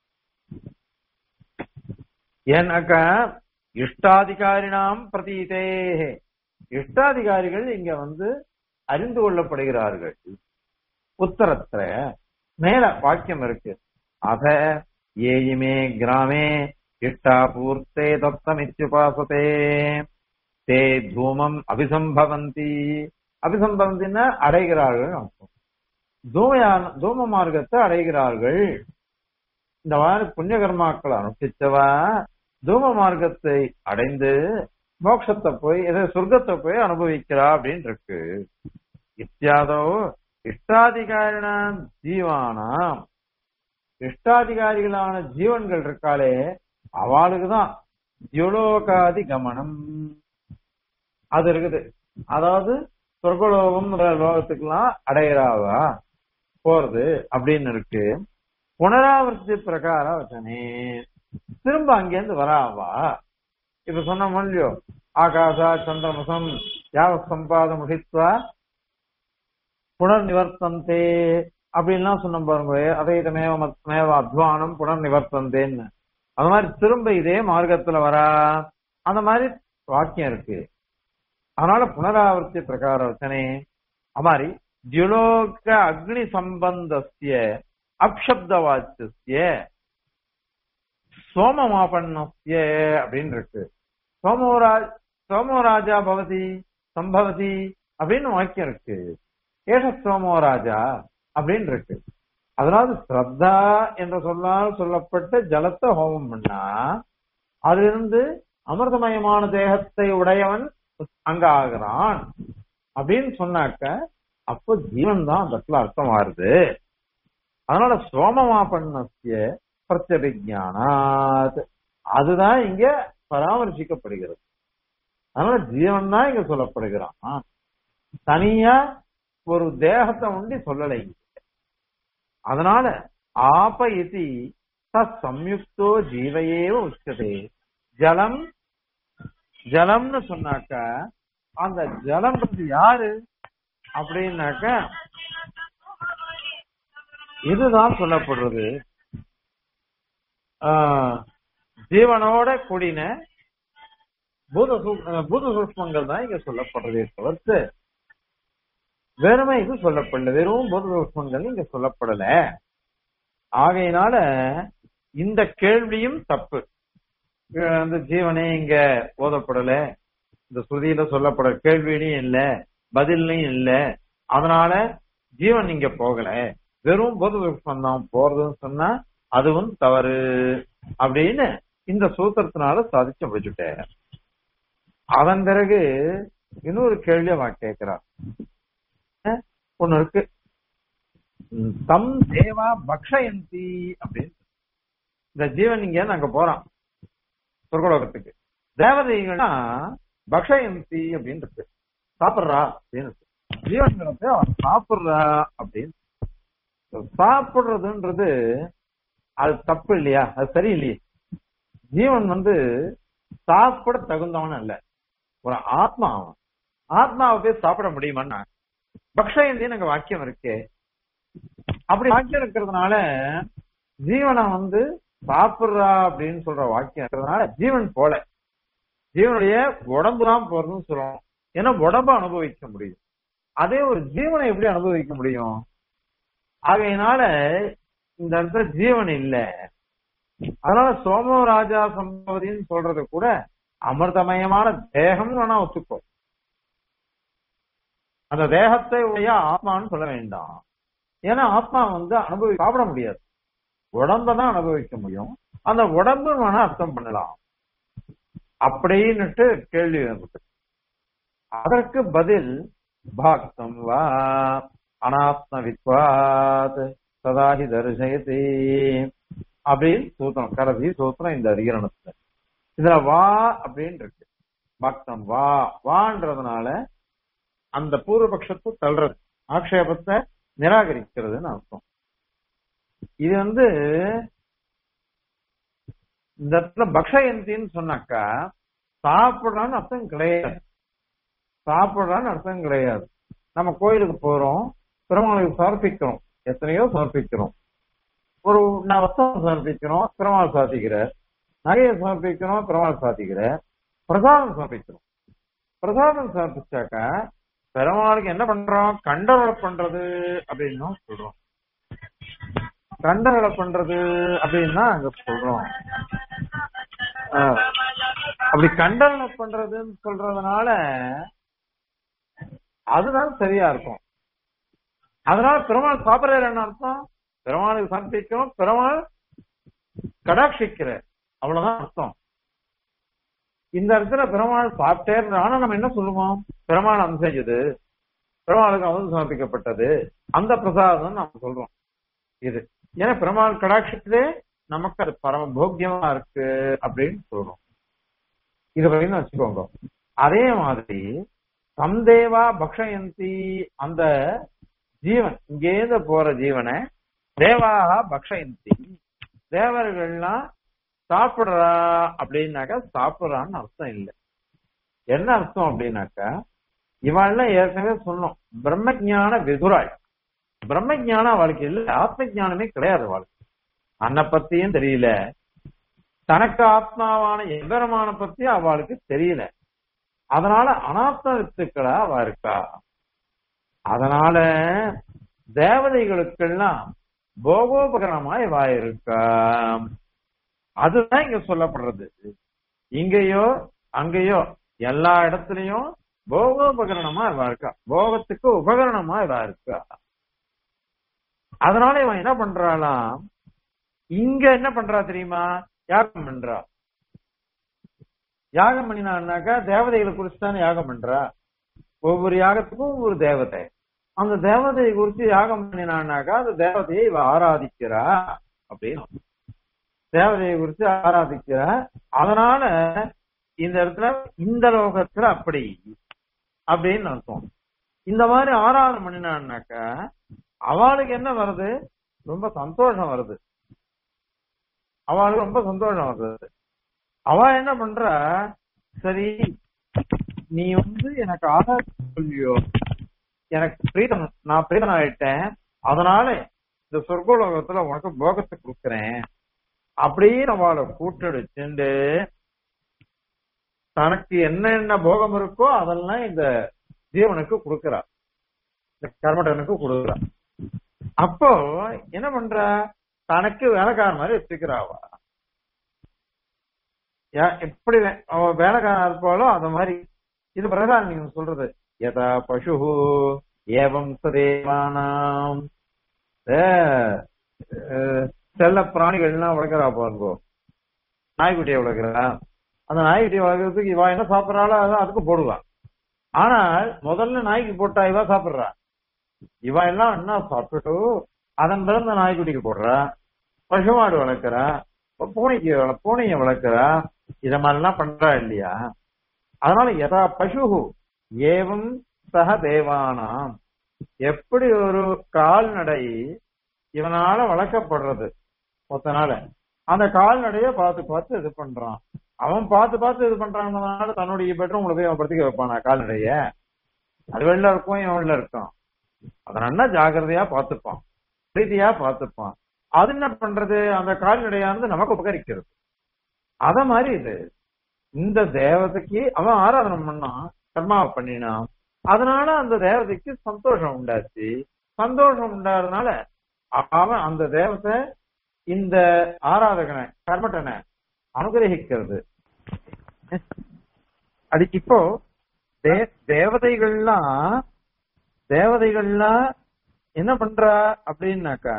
ஏன்னாக்கா இஷ்டாதிகாரினாம் பிரதீதே இஷ்டாதிகாரிகள் இங்க வந்து அறிந்து கொள்ளப்படுகிறார்கள் உத்தரத்துல மேல வாக்கியம் இருக்கு அத ஏயிமே கிராமே இஷ்டா பூர்த்தே தத்தமித்யுபாசதே தே தூமம் அபிசம்பவந்தி அபிசம்பவந்தின்னா அடைகிறார்கள் அர்த்தம் தூமயான தூம மார்க்கத்தை அடைகிறார்கள் இந்த மாதிரி புண்ணிய கர்மாக்களை அனுஷ்டிச்சவா தூம மார்க்கத்தை அடைந்து மோட்சத்தை போய் எதை சொர்க்கத்தை போய் அனுபவிக்கிறா அப்படின்னு இருக்கு இத்தியாதோ இஷ்டாதிகாரினாம் ஜீவானாம் இஷ்டாதிகாரிகளான ஜீவன்கள் இருக்காளே அவளுக்குதான் தியுலோகாதி கமனம் அது இருக்குது அதாவது சொர்க்கலோகம் லோகத்துக்கெல்லாம் அடையிறாவா போறது அப்படின்னு இருக்கு புனராவர்த்தி பிரகார வச்சனே திரும்ப அங்கேருந்து வராவா இப்ப சொன்ன இல்லையோ ஆகாசா சந்திரமசம் யாக சம்பாத முடித்வா புனர் நிவர்த்தந்தே அப்படின்லாம் சொன்ன பாருங்க அதே மேவ மேவ அத்வானம் புனர் நிவர்த்தந்தேன்னு அந்த மாதிரி திரும்ப இதே மார்க்கத்துல வரா அந்த மாதிரி வாக்கியம் இருக்கு அதனால புனராவர்த்தி பிரகார வச்சனே அது மாதிரி தியுலோக அக்னி சம்பந்தஸ்ய அப்சப்த வாச்சிய சோமமாபன்னஸ்ய அப்படின்னு இருக்கு சோமோராஜ் சோமோராஜா பவதி சம்பவதி அப்படின்னு வாக்கியம் இருக்கு ஏஷ சோமோராஜா அப்படின்னு இருக்கு அதனால ஸ்ரத்தா என்ற சொல்லால் சொல்லப்பட்ட ஜலத்தை ஹோமம் பண்ணா அதிலிருந்து அமிர்தமயமான தேகத்தை உடையவன் அங்க ஆகிறான் அப்படின்னு சொன்னாக்க அப்போ ஜீவன் தான் அந்த இடத்துல அர்த்தமாறுது அதனால சோமமாபன்னசிய பிரத்யபிஜானாத் அதுதான் இங்க பராமரிசிக்கப்படுகிறது அதனால ஜீவன் தான் இங்க சொல்லப்படுகிறான் தனியா ஒரு தேகத்தை உண்டி சொல்லலை அதனால ஆப இதி சம்யுக்தோ ஜீவையேவ உச்சதே ஜலம் ஜலம்னு சொன்னாக்க அந்த ஜலம்ன்றது யாரு அப்படின்னாக்க இதுதான் சொல்லப்படுறது ஜீவனோட கூடின பூத பூத சூஷ்மங்கள் தான் இங்க சொல்லப்படுறதே தவிர்த்து வெறுமை இது சொல்லப்படல வெறும் பூத சூஷ்மங்கள் இங்க சொல்லப்படல ஆகையினால இந்த கேள்வியும் தப்பு அந்த ஜீவனே இங்க ஓதப்படல இந்த ஸ்ருதியில சொல்லப்பட கேள்வியிலையும் இல்ல பதிலையும் இல்ல அதனால ஜீவன் இங்க போகல வெறும் பொது விருப்பம் தான் போறதுன்னு சொன்னா அதுவும் தவறு அப்படின்னு இந்த சூத்திரத்தினால சாதிச்சு முடிச்சுட்டேன் அதன் பிறகு இன்னொரு கேள்வி அவன் கேட்கிறான் ஒண்ணு இருக்கு தம் தேவா பக்ஷயந்தி அப்படின்னு இந்த ஜீவன் இங்க அங்க போறான் சொர்க்கலோகத்துக்கு தேவதைகள்னா பக்ஷயந்தி அப்படின்னு இருக்கு சாப்பிடுறா அப்படின்னு ஜீவன்கிறத அவன் சாப்பிடுறா அப்படின்னு சாப்பிடுறதுன்றது அது தப்பு இல்லையா அது சரியில்லையே ஜீவன் வந்து சாப்பிட தகுந்தவன் அல்ல ஒரு ஆத்மா அவன் ஆத்மாவை போய் சாப்பிட முடியுமான்னா பக்ஷயந்தி அங்க வாக்கியம் இருக்கு அப்படி வாக்கியம் இருக்கிறதுனால ஜீவனை வந்து சாப்பிடுறா அப்படின்னு சொல்ற வாக்கியம் இருக்கிறதுனால ஜீவன் போல ஜீவனுடைய உடம்பு தான் போறதுன்னு சொல்றோம் ஏன்னா உடம்ப அனுபவிக்க முடியும் அதே ஒரு ஜீவனை எப்படி அனுபவிக்க முடியும் ஆகையினால இந்த இடத்துல ஜீவன் இல்ல அதனால சோமோ ராஜா சம்பவதின்னு சொல்றது கூட அமிர்தமயமான தேகம் வேணா ஒத்துக்கோ அந்த தேகத்தை உடைய ஆத்மான்னு சொல்ல வேண்டாம் ஏன்னா ஆத்மா வந்து அனுபவி சாப்பிட முடியாது உடம்ப தான் அனுபவிக்க முடியும் அந்த உடம்பு வேணா அர்த்தம் பண்ணலாம் அப்படின்னுட்டு கேள்வி இருக்கு அதற்கு பதில் பாக்தம் வா அனாத்ம வித்வாத் சதாஹி தரிசயத்தே அப்படின்னு சூத்திரம் கடைசி சூத்திரம் இந்த அதிகரணத்துல இதுல வா அப்படின்னு இருக்கு பக்தம் வா வான்றதுனால அந்த பூர்வபக்ஷத்தை தள்ளுறது ஆக்ஷேபத்தை நிராகரிக்கிறதுன்னு அர்த்தம் இது வந்து இந்த இடத்துல பக்ஷயந்தின்னு சொன்னாக்கா சாப்பிடுறான்னு அர்த்தம் கிடையாது சாப்பிடுறான்னு அர்த்தம் கிடையாது நம்ம கோயிலுக்கு போறோம் பெருமாளுக்கு சமர்ப்பிக்கிறோம் எத்தனையோ சமர்ப்பிக்கிறோம் ஒரு நான் வஸ்திரம் சமர்ப்பிக்கிறோம் பெருமாள் சாத்திக்கிற நகையை சமர்ப்பிக்கிறோம் பெருமாள் சாத்திக்கிற பிரசாதம் சமர்ப்பிக்கிறோம் பிரசாதம் சமர்ப்பிச்சாக்கா பெருமாளுக்கு என்ன பண்றோம் கண்டவரை பண்றது அப்படின்னு சொல்றோம் கண்டவரை பண்றது அப்படின்னா அங்க சொல்றோம் அப்படி கண்டவரை பண்றதுன்னு சொல்றதுனால அதுதான் சரியா இருக்கும் அதனால பெருமாள் சாப்பிடுறாரு என்ன அர்த்தம் பெருமாளுக்கு சமர்ப்பிக்கிறோம் பெருமாள் கடாட்சிக்கிற அவ்வளவுதான் அர்த்தம் இந்த இடத்துல பெருமாள் சாப்பிட்டேன்னு ஆனா நம்ம என்ன சொல்லுவோம் பெருமாள் அம்சம் இது பெருமாளுக்கு அமுதம் சமர்ப்பிக்கப்பட்டது அந்த பிரசாதம் நாம சொல்றோம் இது ஏன்னா பெருமாள் கடாட்சத்திலே நமக்கு அது பரம போக்கியமா இருக்கு அப்படின்னு சொல்றோம் இது வரைக்கும் வச்சுக்கோங்க அதே மாதிரி சந்தேவா பக்ஷயந்தி அந்த ஜீவன் இங்கேருந்து போற ஜீவனை தேவாக பக்ஷயந்தி தேவர்கள்லாம் சாப்பிடுறா அப்படின்னாக்கா சாப்பிடுறான்னு அர்த்தம் இல்லை என்ன அர்த்தம் அப்படின்னாக்கா இவாள்லாம் ஏற்கனவே சொன்னோம் பிரம்ம ஞான விதுராள் பிரம்ம ஞானம் அவளுக்கு இல்ல ஆத்ம ஞானமே கிடையாது அவளுக்கு அன்னை பத்தியும் தெரியல தனக்கு ஆத்மாவான எம்பெருமான பத்தி அவளுக்கு தெரியல அதனால அனாத்ம வித்துக்களா அவ இருக்கா அதனால தேவதைகளுக்கெல்லாம் போகோபகரணமா இவ இருக்கா அதுதான் இங்க சொல்லப்படுறது இங்கேயோ அங்கேயோ எல்லா இடத்துலயும் போகோபகரணமா இவ இருக்கா போகத்துக்கு உபகரணமா இவ இருக்கா அதனால இவன் என்ன பண்றாளாம் இங்க என்ன பண்றா தெரியுமா யாகம் பண்றா யாகம் பண்ணினான்னாக்கா தேவதைகளை குறிச்சு தானே யாகம் பண்றா ஒவ்வொரு யாகத்துக்கும் ஒவ்வொரு தேவதை அந்த தேவதையை குறிச்சு யாகம் பண்ணினான்னாக்கா அந்த தேவதையை இவ ஆராதிக்கிறா அப்படின்னு தேவதையை குறிச்சு ஆராதிக்கிறா அதனால இந்த இடத்துல இந்த லோகத்துல அப்படி அப்படின்னு அர்த்தம் இந்த மாதிரி ஆராதனை பண்ணினான்னாக்கா அவளுக்கு என்ன வருது ரொம்ப சந்தோஷம் வருது அவளுக்கு ரொம்ப சந்தோஷம் வருது அவ என்ன பண்றா சரி நீ வந்து எனக்கு ஆதார் சொல்லியோ எனக்கு பிரீதம் நான் பிரீதம் ஆயிட்டேன் அதனால இந்த சொர்க்கோலோகத்துல உனக்கு போகத்தை கொடுக்குறேன் அப்படின்னு அவளை கூட்டடிச்சுண்டு தனக்கு என்ன என்ன போகம் இருக்கோ அதெல்லாம் இந்த ஜீவனுக்கு கொடுக்கறா இந்த கர்மட்டனுக்கு கொடுக்குறா அப்போ என்ன பண்ற தனக்கு வேலைக்கார மாதிரி வச்சுக்கிறாவா எப்படி அவ வேலைக்காரன் இருப்பாளோ அந்த மாதிரி இது பிரகாரம் நீங்க சொல்றது யதா பசு ஏவம் சதேவானாம் செல்ல பிராணிகள்லாம் வளர்க்குறா பாருங்கோ நாய்க்குட்டியை வளர்க்குறா அந்த நாய்க்குட்டியை வளர்க்கறதுக்கு இவா என்ன சாப்பிடறாளோ அதான் அதுக்கு போடுவா ஆனால் முதல்ல நாய்க்கு போட்டா இவா சாப்பிடுறா இவ எல்லாம் என்ன சாப்பிட்டு அதன் பிறந்த நாய்க்குட்டிக்கு போடுறா பசுமாடு வளர்க்குறா பூனைக்கு பூனைய வளர்க்குறா இத மாதிரிலாம் பண்றா இல்லையா அதனால எதா பசு ஏவம் சக தேவானாம் எப்படி ஒரு கால்நடை இவனால வளர்க்கப்படுறது ஒத்தனால அந்த கால்நடைய பார்த்து பார்த்து இது பண்றான் அவன் பார்த்து பார்த்து இது பண்றான்றதுனால தன்னுடைய பெட்ரூம்ல போய் அவன் படுத்துக்க வைப்பானா கால்நடைய அது வெளில இருக்கும் இவன் வெளில இருக்கும் அதனால ஜாகிரதையா பார்த்துப்பான் பிரீதியா பார்த்துப்பான் அது என்ன பண்றது அந்த கால்நடையானது நமக்கு உபகரிக்கிறது அத மாதிரி இது இந்த தேவதைக்கு அவன் ஆராதனை பண்ணான் கர்மாவை பண்ணினான் அதனால அந்த தேவதைக்கு சந்தோஷம் உண்டாச்சு சந்தோஷம் உண்டாதனால அவன் அந்த தேவத்தை இந்த ஆராதகனை கர்மட்டனை அனுகிரகிக்கிறது அது இப்போ தேவதைகள்லாம் தேவதைகள்லாம் என்ன பண்றா அப்படின்னாக்கா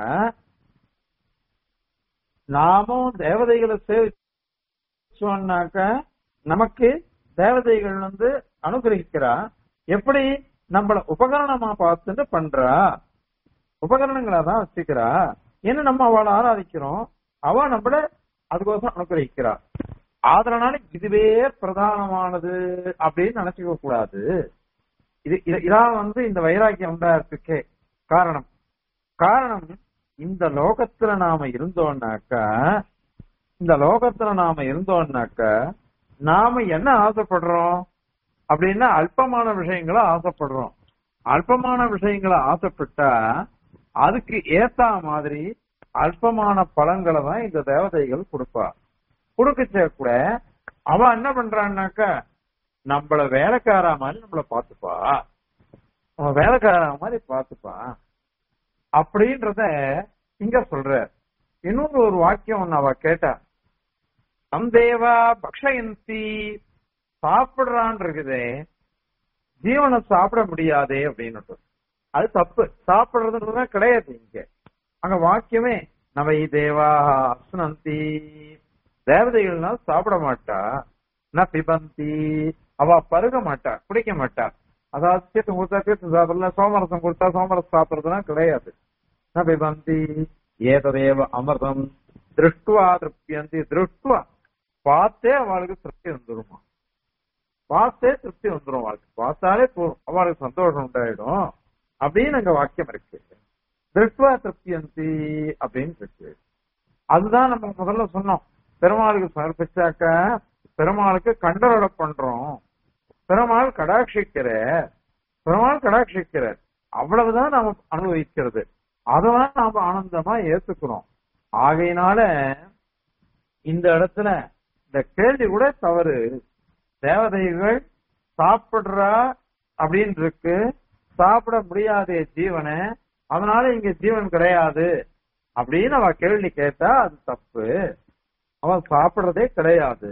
நாமும் தேவதைகளை சேவிச்சோம்னாக்கா நமக்கு தேவதைகள் வந்து அனுகிரகிக்கிறா எப்படி நம்மள உபகரணமா பார்த்துட்டு பண்றா உபகரணங்களா தான் வச்சுக்கிறா ஏன்னா நம்ம அவளை ஆராதிக்கிறோம் அவ நம்மள அதுக்கோசம் அனுகிரகிக்கிறா அதனால இதுவே பிரதானமானது அப்படின்னு நினைச்சுக்க கூடாது இது இதான் வந்து இந்த வைராக்கியம் உண்டாகிறதுக்கே காரணம் காரணம் இந்த லோகத்துல நாம இருந்தோம்னாக்கா இந்த லோகத்துல நாம இருந்தோம்னாக்கா நாம என்ன ஆசைப்படுறோம் அப்படின்னா அல்பமான விஷயங்களை ஆசைப்படுறோம் அல்பமான விஷயங்களை ஆசைப்பட்டா அதுக்கு ஏத்தா மாதிரி அல்பமான பலன்களை தான் இந்த தேவதைகள் கொடுப்பா கொடுக்கச்ச கூட அவ என்ன பண்றான்னாக்கா நம்மள வேலைக்காரா மாதிரி நம்மள பாத்துப்பா அவன் வேலைக்காரா மாதிரி பாத்துப்பா அப்படின்றத இங்க சொல்ற இன்னொரு ஒரு வாக்கியம் ஒண்ணு அவ கேட்டா சந்தேவா பக்ஷயந்தி சாப்பிடுறான் இருக்குது ஜீவனை சாப்பிட முடியாதே அப்படின்னு அது தப்பு சாப்பிடுறதுன்றதுதான் கிடையாது இங்க அங்க வாக்கியமே நவை தேவா அஸ்னந்தி தேவதைகள்னா சாப்பிட மாட்டா ந பிபந்தி அவ பருக மாட்டா குடிக்க மாட்டா அதாவது தீர்த்தம் கொடுத்தா தீர்த்தம் சாப்பிடலாம் சோமரசம் கொடுத்தா சோமரசம் சாப்பிடுறதுலாம் கிடையாது ந பிபந்தி ஏததேவ அமிர்தம் திருஷ்டுவா திருப்தியந்தி திருஷ்டுவா பார்த்தே அவளுக்கு திருப்தி வந்துருமா பார்த்தே திருப்தி வந்துரும் அவளுக்கு பார்த்தாலே போதும் அவளுக்கு சந்தோஷம் உண்டாயிடும் அப்படின்னு அங்க வாக்கியம் இருக்கு திருஷ்டுவா திருப்தியந்தி அப்படின்னு இருக்கு அதுதான் நம்ம முதல்ல சொன்னோம் பெருமாளுக்கு சமர்ப்பிச்சாக்க பெருமாளுக்கு கண்டரோட பண்றோம் பெருமாள் கடாட்சிக்கிற பெருமாள் கடாட்சிக்கிற அவ்வளவுதான் நாம அனுபவிக்கிறது அதெல்லாம் நாம ஆனந்தமா ஏத்துக்கிறோம் ஆகையினால இந்த இடத்துல இந்த கேள்வி கூட தவறு தேவதைகள் சாப்பிடுறா அப்படின்னு இருக்கு சாப்பிட முடியாதே ஜீவனை அதனால இங்க ஜீவன் கிடையாது அப்படின்னு அவ கேள்வி கேட்டா அது தப்பு அவன் சாப்பிடுறதே கிடையாது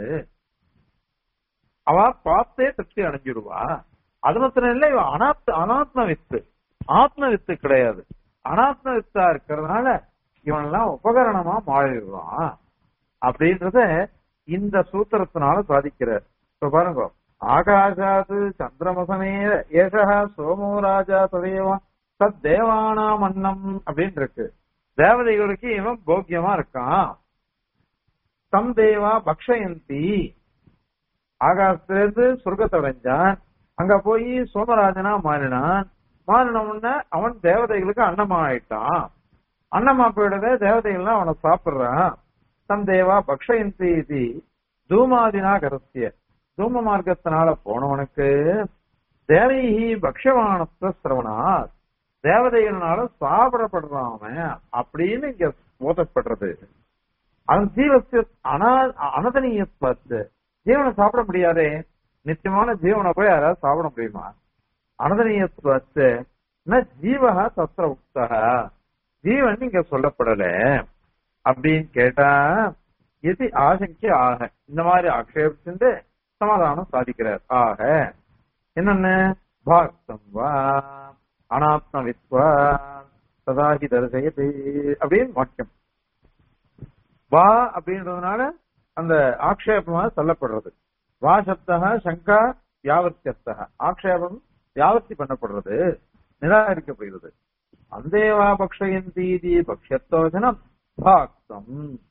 அவ பார்த்தே திருப்தி அடைஞ்சிடுவா அது மாத்திரம் இல்ல இவ அனாத்ம அனாத்ம வித்து ஆத்ம வித்து கிடையாது அனாத்ம வித்தா இருக்கிறதுனால இவன் எல்லாம் உபகரணமா மாறிடுவான் அப்படின்றத இந்த சூத்திரத்தினால சாதிக்கிறார் இப்ப பாருங்க ஆகாஷாது சந்திரமசமே ஏஷா சோமோ ராஜா ததேவா தத் தேவானாம் அன்னம் அப்படின்னு இருக்கு தேவதைகளுக்கு இவன் போக்கியமா இருக்கான் தம் தேவா பக்ஷயந்தி ஆகாசத்திலிருந்து சொர்க்கத்தை அடைஞ்சான் அங்க போய் சோமராஜனா மாறினான் மாறின உடனே அவன் தேவதைகளுக்கு அன்னமா ஆயிட்டான் அன்னமா போயிடவே தேவதைகள்லாம் அவனை சாப்பிடுறான் தம் தேவா பக்ஷயந்தி இது தூமாதினா கரஸ்ய தூம மார்க்கத்தினால போனவனுக்கு தேவைஹி பக்ஷவானத்த சிரவணாத் தேவதைகள்னால சாப்பிடப்படுறான் அவன் அப்படின்னு இங்க போதப்படுறது அவன் ஜீவத்து அனா அனதனீயத்து ஜீவனை சாப்பிட முடியாதே நித்தியமான ஜீவனை போய் யாராவது சாப்பிட முடியுமா அனதனீயத்து ஜீவக தத்திர உக்தக ஜீவன் இங்க சொல்லப்படல அப்படின்னு கேட்டா எது ஆசங்கி ஆக இந்த மாதிரி ஆக்ஷேபிச்சுட்டு சமாதானம் சாதிக்கிறார் ஆக என்னென்ன பாக்தம் வா அனாத்ம வித்வா சதாகி தரிசயது அப்படின்னு வாக்கியம் வா அப்படின்றதுனால அந்த ஆக்ஷேபமாக சொல்லப்படுறது வா சப்தக சங்கா வியாவர்த்தியர்த்தக ஆக்ஷேபம் வியாவர்த்தி பண்ணப்படுறது நிராகரிக்கப்படுகிறது அந்தேவா பக்ஷயந்தீதி பக்ஷத்தோஜனம் பாக்தம்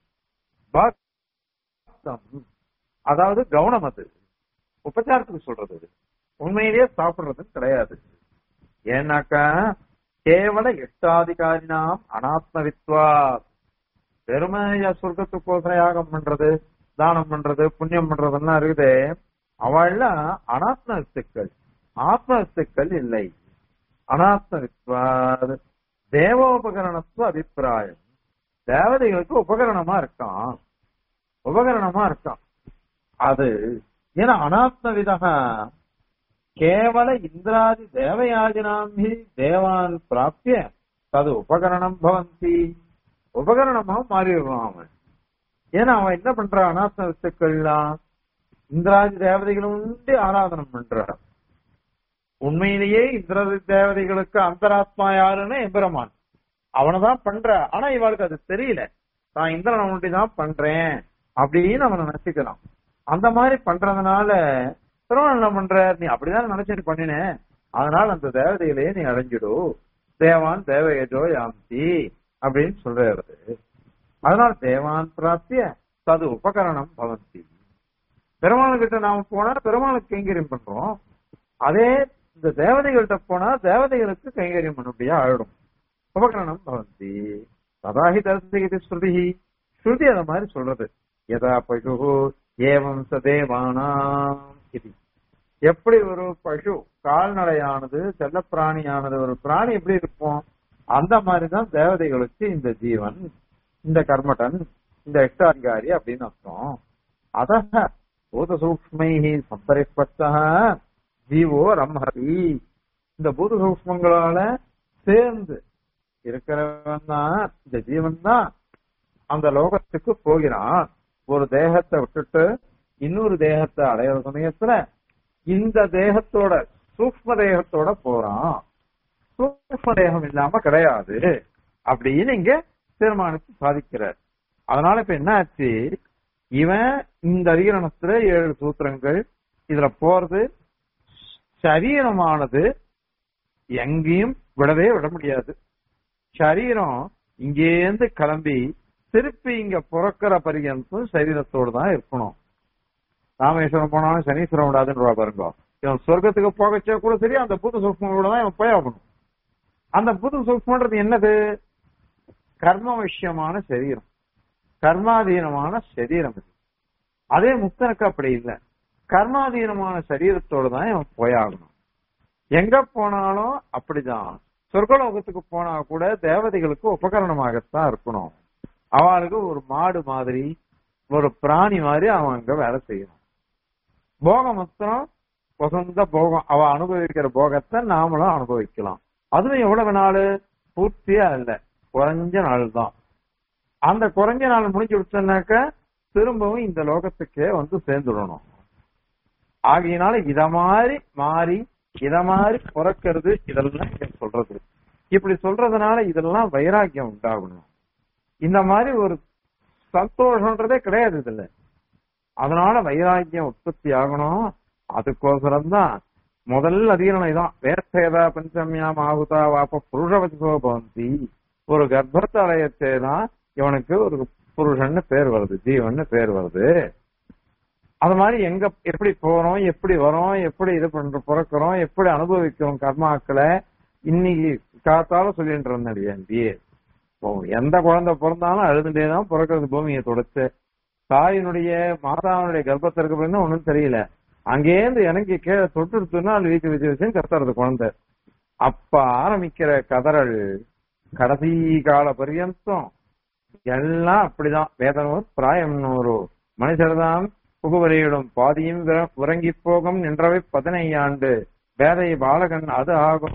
பாக்தம் அதாவது கவனம் அது உபச்சாரத்துக்கு சொல்றது அது உண்மையிலேயே சாப்பிடுறது கிடையாது ஏன்னாக்கா கேவல இஷ்டாதிகாரினாம் அனாத்மவித்வா பெருமைய சொர்க்கத்துக்கோசரம் யாகம் பண்றது தானம் பண்றது புண்ணியம் பண்றதெல்லாம் இருக்குது அவள்லாம் அனாத்ம வித்துக்கள் ஆத்ம வித்துக்கள் இல்லை அனாத்ம வித்வாது தேவோபகரணத்துவ அபிப்பிராயம் தேவதைகளுக்கு உபகரணமா இருக்கான் உபகரணமா இருக்கான் அது ஏன்னா அனாத்ம விதக கேவல இந்திராதி தேவயாஜினாம் ஹி தேவான் பிராப்திய தது உபகரணம் பவந்தி உபகரணமா மாறிடுவான் அவன் ஏன்னா அவன் என்ன பண்றான் அனாத்ம வித்துக்கள்லாம் இந்திராதி தேவதைகளும் உண்டு ஆராதனம் பண்றான் உண்மையிலேயே இந்திராதி தேவதைகளுக்கு அந்தராத்மா யாருன்னு எம்பெருமான் அவனைதான் பண்ற ஆனா இவளுக்கு அது தெரியல நான் இந்திரனை ஒண்டி தான் பண்றேன் அப்படின்னு அவனை நினைச்சுக்கலாம் அந்த மாதிரி பண்றதுனால திருமணம் என்ன பண்ற நீ அப்படிதான் நினைச்சிட்டு பண்ணின அதனால அந்த தேவதையிலேயே நீ அடைஞ்சிடு தேவான் தேவயஜோ யாந்தி அப்படின்னு சொல்றாரு அதனால தேவான் பிராப்திய தது உபகரணம் பவந்தி பெருமாள்கிட்ட நாம போனா பெருமாளுக்கு கைங்கரியம் பண்றோம் அதே இந்த தேவதைகள்கிட்ட போனா தேவதைகளுக்கு கைங்கரியம் பண்ணும்படியா ஆயிடும் உபகரணம் பவந்தி ததாஹி தரிசகிதி ஸ்ருதி ஸ்ருதி அத மாதிரி சொல்றது யதா பசு ஏவம் சதேவானாம் இது எப்படி ஒரு பசு கால்நடையானது செல்ல பிராணியானது ஒரு பிராணி எப்படி இருக்கும் அந்த மாதிரிதான் தேவதைகளுக்கு இந்த ஜீவன் இந்த கர்மடன் இந்த எக்டாதிகாரி அப்படின்னு அர்த்தம் அத பூத சூக்ஷ்மைஹி சம்பரிப்பட்ட ஜீவோ ரம்ஹரி இந்த பூத சூக்ஷ்மங்களால சேர்ந்து இருக்கிறவன் தான் இந்த ஜீவன் தான் அந்த லோகத்துக்கு போகிறான் ஒரு தேகத்தை விட்டுட்டு இன்னொரு தேகத்தை அடையிற சமயத்துல இந்த தேகத்தோட சூக்ம தேகத்தோட போறான் சூக்ம தேகம் இல்லாம கிடையாது அப்படின்னு இங்க தீர்மானித்து சாதிக்கிறார் அதனால இப்ப என்ன ஆச்சு இவன் இந்த அதிகரணத்துல ஏழு சூத்திரங்கள் இதுல போறது சரீரமானது எங்கேயும் விடவே விட முடியாது சரீரம் இங்கேருந்து கிளம்பி திருப்பி இங்க பிறக்கிற பரியந்தம் சரீரத்தோடு தான் இருக்கணும் ராமேஸ்வரம் போனாலும் சனீஸ்வரம் விடாதுன்னு பாருங்க இவன் சொர்க்கத்துக்கு போகச்சே கூட சரி அந்த புது சூக்மங்களோட தான் இவன் போய் ஆகணும் அந்த புது சூக்மன்றது என்னது கர்ம விஷயமான சரீரம் கர்மாதீனமான சரீரம் இது அதே முக்தனுக்கு அப்படி இல்லை கர்மாதீனமான சரீரத்தோடு தான் இவன் போயாகணும் எங்க போனாலும் அப்படிதான் சொர்க்கலோகத்துக்கு போனா கூட தேவதைகளுக்கு உபகரணமாகத்தான் இருக்கணும் அவளுக்கு ஒரு மாடு மாதிரி ஒரு பிராணி மாதிரி அவன் அங்க வேலை செய்யணும் போகம் மொத்தம் வசந்த போகம் அவ அனுபவிக்கிற போகத்தை நாமளும் அனுபவிக்கலாம் அதுவும் எவ்வளவு நாள் பூர்த்தியா இல்ல குறைஞ்ச நாள் தான் அந்த குறைஞ்ச நாள் முடிஞ்சு விட்டோம்னாக்க திரும்பவும் இந்த லோகத்துக்கே வந்து சேர்ந்துடணும் ஆகையினால இத மாதிரி மாறி இத மாதிரி பிறக்கிறது இதெல்லாம் இங்க சொல்றது இப்படி சொல்றதுனால இதெல்லாம் வைராக்கியம் உண்டாகணும் இந்த மாதிரி ஒரு சந்தோஷம்ன்றதே கிடையாது இதுல அதனால வைராக்கியம் உற்பத்தி ஆகணும் அதுக்கோசரம் தான் முதல் அதிகரணை தான் வேர்த்தேதா பஞ்சமியாம் ஆகுதா வாப்ப புருஷவசோ பவந்தி ஒரு கர்ப்பத்தை அடையத்தே தான் இவனுக்கு ஒரு புருஷன்னு பேர் வருது ஜீவன்னு பேர் வருது அது மாதிரி எங்க எப்படி போறோம் எப்படி வரோம் எப்படி இது பண்ற பிறக்கிறோம் எப்படி அனுபவிக்கிறோம் கர்மாக்களை இன்னைக்கு காத்தால சொல்லிட்டு இருந்தேன் எந்த குழந்தை பிறந்தாலும் அழுதுட்டே தான் பிறக்கிறது பூமியை தொடச்சு தாயினுடைய மாதாவினுடைய கர்ப்பத்திற்கு பிறகு ஒண்ணும் தெரியல அங்கேருந்து எனக்கு கீழே தொட்டுடுத்துன்னா அது வீச்சு வச்சு வச்சு கத்துறது குழந்தை அப்ப ஆரம்பிக்கிற கதறல் கடைசி கால பரியந்தம் எல்லாம் அப்படிதான் வேதனம் பிராயம் ஒரு மனுஷர்தான் புகுவரையிடும் பாதியும் உறங்கி போகும் நின்றவை பதினையாண்டு வேதை பாலகன் அது ஆகும்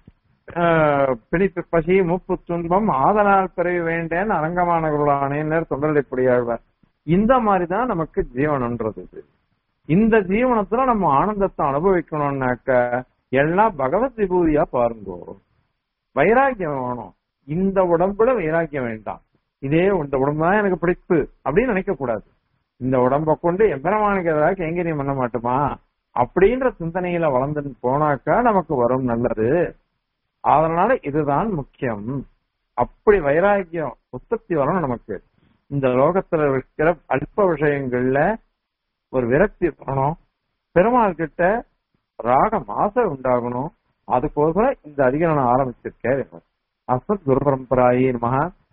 பிடிப்பு பசி மூப்பு துன்பம் ஆதனால் பிறவி வேண்டேன் அரங்கமானவர்களானேன்னு தொண்டரடிப்படியாழ்வார் இந்த மாதிரிதான் நமக்கு ஜீவனன்றது இது இந்த ஜீவனத்துல நம்ம ஆனந்தத்தை அனுபவிக்கணும்னாக்க எல்லாம் பகவத் விபூதியா பாருங்கோ வைராக்கியம் வேணும் இந்த உடம்புல வைராக்கியம் வேண்டாம் இதே இந்த உடம்பு தான் எனக்கு பிடிப்பு அப்படின்னு நினைக்க கூடாது இந்த உடம்ப கொண்டு எம்பெருமானுக்கு ஏதாவது கைங்கரியம் பண்ண மாட்டோமா அப்படின்ற சிந்தனையில வளர்ந்து போனாக்கா நமக்கு வரும் நல்லது அதனால இதுதான் முக்கியம் அப்படி வைராக்கியம் உற்பத்தி வரணும் நமக்கு இந்த லோகத்துல இருக்கிற அல்ப விஷயங்கள்ல ஒரு விரக்தி வரணும் பெருமாள் கிட்ட ராகம் ஆசை உண்டாகணும் அதுக்கோசரம் இந்த அதிகரணம் ஆரம்பிச்சிருக்கேன் அஸ்மத் குரு பரம்பராயே மகா